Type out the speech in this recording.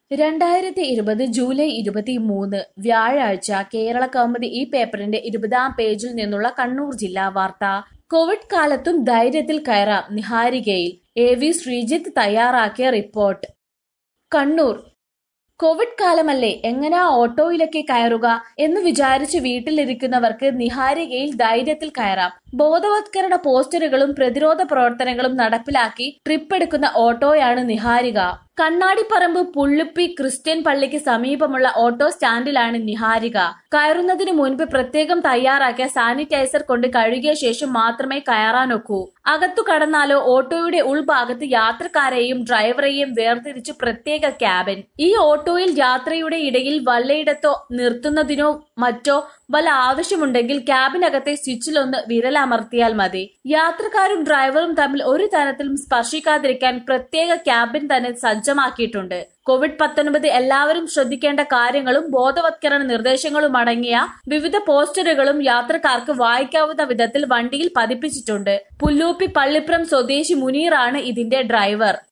രണ്ടായിരത്തി ഇരുപത് ജൂലൈ ഇരുപത്തി മൂന്ന് വ്യാഴാഴ്ച കേരള കൗമുദി ഈ പേപ്പറിന്റെ ഇരുപതാം പേജിൽ നിന്നുള്ള കണ്ണൂർ ജില്ലാ വാർത്ത കോവിഡ് കാലത്തും ധൈര്യത്തിൽ കയറാം നിഹാരികയിൽ എ വി ശ്രീജിത്ത് തയ്യാറാക്കിയ റിപ്പോർട്ട് കണ്ണൂർ കോവിഡ് കാലമല്ലേ എങ്ങനാ ഓട്ടോയിലൊക്കെ കയറുക എന്ന് വിചാരിച്ച് വീട്ടിലിരിക്കുന്നവർക്ക് നിഹാരികയിൽ ധൈര്യത്തിൽ കയറാം ബോധവത്കരണ പോസ്റ്ററുകളും പ്രതിരോധ പ്രവർത്തനങ്ങളും നടപ്പിലാക്കി ട്രിപ്പ് എടുക്കുന്ന ഓട്ടോയാണ് നിഹാരിക കണ്ണാടിപ്പറമ്പ് പുള്ളുപ്പി ക്രിസ്ത്യൻ പള്ളിക്ക് സമീപമുള്ള ഓട്ടോ സ്റ്റാൻഡിലാണ് നിഹാരിക കയറുന്നതിന് മുൻപ് പ്രത്യേകം തയ്യാറാക്കിയ സാനിറ്റൈസർ കൊണ്ട് കഴുകിയ ശേഷം മാത്രമേ കയറാനൊക്കൂ അകത്തു കടന്നാലോ ഓട്ടോയുടെ ഉൾഭാഗത്ത് യാത്രക്കാരെയും ഡ്രൈവറെയും വേർതിരിച്ച് പ്രത്യേക ക്യാബിൻ ഈ ഓട്ടോയിൽ യാത്രയുടെ ഇടയിൽ വല്ലയിടത്തോ നിർത്തുന്നതിനോ മറ്റോ വല്ല ആവശ്യമുണ്ടെങ്കിൽ ക്യാബിനകത്തെ സ്വിച്ചിലൊന്ന് വിരലമർത്തിയാൽ മതി യാത്രക്കാരും ഡ്രൈവറും തമ്മിൽ ഒരു തരത്തിലും സ്പർശിക്കാതിരിക്കാൻ പ്രത്യേക ക്യാബിൻ തന്നെ സജ്ജമാക്കിയിട്ടുണ്ട് കോവിഡ് പത്തൊൻപത് എല്ലാവരും ശ്രദ്ധിക്കേണ്ട കാര്യങ്ങളും ബോധവത്കരണ നിർദ്ദേശങ്ങളും അടങ്ങിയ വിവിധ പോസ്റ്ററുകളും യാത്രക്കാർക്ക് വായിക്കാവുന്ന വിധത്തിൽ വണ്ടിയിൽ പതിപ്പിച്ചിട്ടുണ്ട് പുല്ലൂപ്പി പള്ളിപ്രം സ്വദേശി മുനീറാണ് ഇതിന്റെ ഡ്രൈവർ